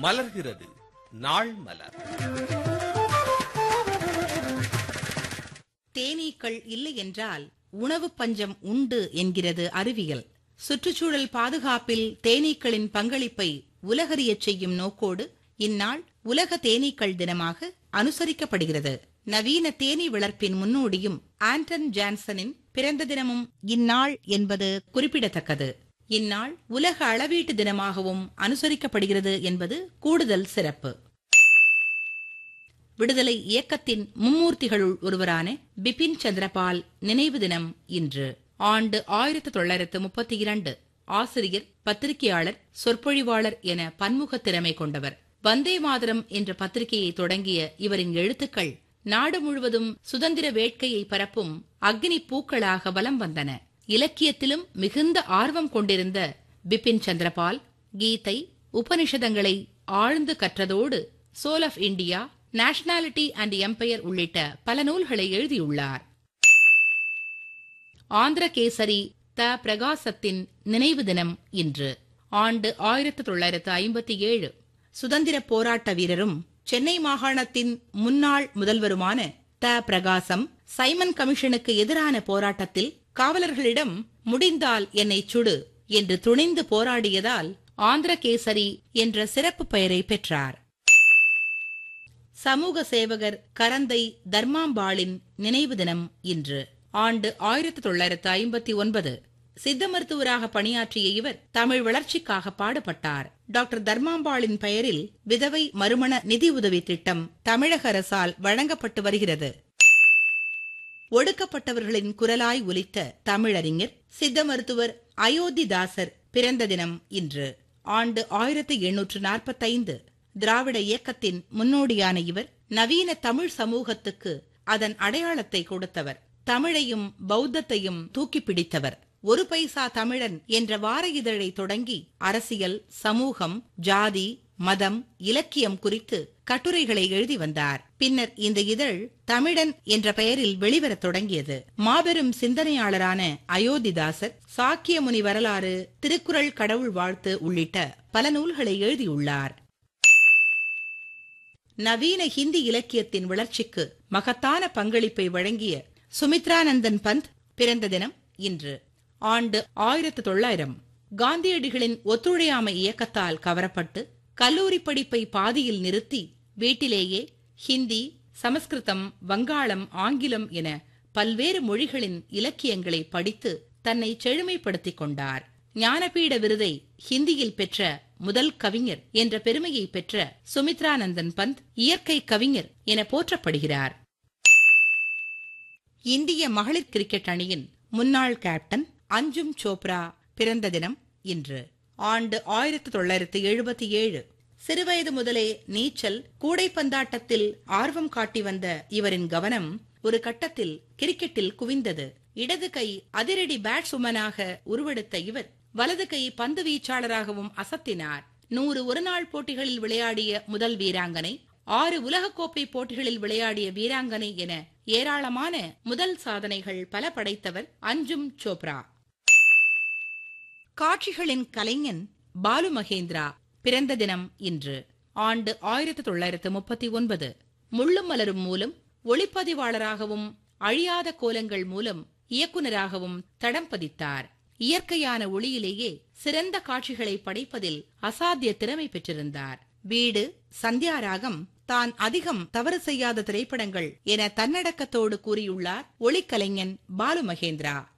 மலர்கிறது நாள் மலர் தேனீக்கள் இல்லை என்றால் உணவு பஞ்சம் உண்டு என்கிறது அறிவியல் சுற்றுச்சூழல் பாதுகாப்பில் தேனீக்களின் பங்களிப்பை உலகறியச் செய்யும் நோக்கோடு இந்நாள் உலக தேனீக்கள் தினமாக அனுசரிக்கப்படுகிறது நவீன தேனீ வளர்ப்பின் முன்னோடியும் ஆண்டன் ஜான்சனின் பிறந்த தினமும் இந்நாள் என்பது குறிப்பிடத்தக்கது இந்நாள் உலக அளவீட்டு தினமாகவும் அனுசரிக்கப்படுகிறது என்பது கூடுதல் சிறப்பு விடுதலை இயக்கத்தின் மும்மூர்த்திகளுள் ஒருவரான பிபின் சந்திரபால் நினைவு தினம் இன்று ஆண்டு ஆயிரத்து தொள்ளாயிரத்து முப்பத்தி இரண்டு ஆசிரியர் பத்திரிகையாளர் சொற்பொழிவாளர் என பன்முக திறமை கொண்டவர் வந்தே மாதரம் என்ற பத்திரிகையை தொடங்கிய இவரின் எழுத்துக்கள் நாடு முழுவதும் சுதந்திர வேட்கையை பரப்பும் அக்னி பூக்களாக வலம் வந்தன இலக்கியத்திலும் மிகுந்த ஆர்வம் கொண்டிருந்த பிபின் சந்திரபால் கீதை உபனிஷதங்களை ஆழ்ந்து கற்றதோடு soul of India nationality and empire உள்ளிட்ட பல நூல்களை எழுதியுள்ளார் ஆந்திர கேசரி த பிரகாசத்தின் நினைவு தினம் இன்று ஆண்டு ஆயிரத்து தொள்ளாயிரத்து ஐம்பத்தி ஏழு சுதந்திர போராட்ட வீரரும் சென்னை மாகாணத்தின் முன்னாள் முதல்வருமான த பிரகாசம் சைமன் கமிஷனுக்கு எதிரான போராட்டத்தில் காவலர்களிடம் முடிந்தால் என்னை சுடு என்று துணிந்து போராடியதால் ஆந்திர கேசரி என்ற சிறப்பு பெயரை பெற்றார் சமூக சேவகர் கரந்தை தர்மாம்பாளின் நினைவு தினம் இன்று ஆண்டு ஆயிரத்து தொள்ளாயிரத்து ஐம்பத்தி ஒன்பது சித்த மருத்துவராக பணியாற்றிய இவர் தமிழ் வளர்ச்சிக்காக பாடுபட்டார் டாக்டர் தர்மாம்பாளின் பெயரில் விதவை மறுமண நிதி உதவி திட்டம் தமிழக அரசால் வழங்கப்பட்டு வருகிறது ஒடுக்கப்பட்டவர்களின் குரலாய் ஒலித்த தமிழறிஞர் சித்த மருத்துவர் அயோத்திதாசர் பிறந்த தினம் இன்று ஆண்டு ஆயிரத்து எண்ணூற்று நாற்பத்தைந்து திராவிட இயக்கத்தின் முன்னோடியான இவர் நவீன தமிழ் சமூகத்துக்கு அதன் அடையாளத்தை கொடுத்தவர் தமிழையும் பௌத்தத்தையும் தூக்கி பிடித்தவர் ஒரு பைசா தமிழன் என்ற வார இதழை தொடங்கி அரசியல் சமூகம் ஜாதி மதம் இலக்கியம் குறித்து கட்டுரைகளை எழுதி வந்தார் பின்னர் இந்த இதழ் தமிழன் என்ற பெயரில் வெளிவரத் தொடங்கியது மாபெரும் சிந்தனையாளரான அயோத்திதாசர் சாக்கிய முனி வரலாறு திருக்குறள் கடவுள் வாழ்த்து உள்ளிட்ட பல நூல்களை எழுதியுள்ளார் நவீன ஹிந்தி இலக்கியத்தின் வளர்ச்சிக்கு மகத்தான பங்களிப்பை வழங்கிய சுமித்ரானந்தன் பந்த் பிறந்த தினம் இன்று ஆண்டு ஆயிரத்து தொள்ளாயிரம் காந்தியடிகளின் ஒத்துழையாமை இயக்கத்தால் கவரப்பட்டு கல்லூரி படிப்பை பாதியில் நிறுத்தி வீட்டிலேயே ஹிந்தி சமஸ்கிருதம் வங்காளம் ஆங்கிலம் என பல்வேறு மொழிகளின் இலக்கியங்களை படித்து தன்னை செழுமைப்படுத்திக் கொண்டார் ஞானபீட விருதை ஹிந்தியில் பெற்ற முதல் கவிஞர் என்ற பெருமையை பெற்ற சுமித்ரானந்தன் பந்த் இயற்கை கவிஞர் என போற்றப்படுகிறார் இந்திய மகளிர் கிரிக்கெட் அணியின் முன்னாள் கேப்டன் அஞ்சும் சோப்ரா பிறந்த தினம் இன்று ஆண்டு ஆயிரத்து தொள்ளாயிரத்து எழுபத்தி ஏழு சிறுவயது முதலே நீச்சல் கூடைப்பந்தாட்டத்தில் ஆர்வம் காட்டி வந்த இவரின் கவனம் ஒரு கட்டத்தில் கிரிக்கெட்டில் குவிந்தது இடது கை அதிரடி பேட்ஸ்வுமனாக உருவெடுத்த இவர் வலது கை பந்து வீச்சாளராகவும் அசத்தினார் நூறு ஒருநாள் போட்டிகளில் விளையாடிய முதல் வீராங்கனை ஆறு உலகக்கோப்பை போட்டிகளில் விளையாடிய வீராங்கனை என ஏராளமான முதல் சாதனைகள் பல படைத்தவர் அஞ்சும் சோப்ரா காட்சிகளின் கலைஞன் பாலு மகேந்திரா பிறந்த தினம் இன்று ஆண்டு ஆயிரத்து தொள்ளாயிரத்து முப்பத்தி ஒன்பது முள்ளும் மலரும் மூலம் ஒளிப்பதிவாளராகவும் அழியாத கோலங்கள் மூலம் இயக்குனராகவும் தடம் பதித்தார் இயற்கையான ஒளியிலேயே சிறந்த காட்சிகளை படைப்பதில் அசாத்திய திறமை பெற்றிருந்தார் வீடு சந்தியாராகம் தான் அதிகம் தவறு செய்யாத திரைப்படங்கள் என தன்னடக்கத்தோடு கூறியுள்ளார் ஒளிக்கலைஞன் பாலு மகேந்திரா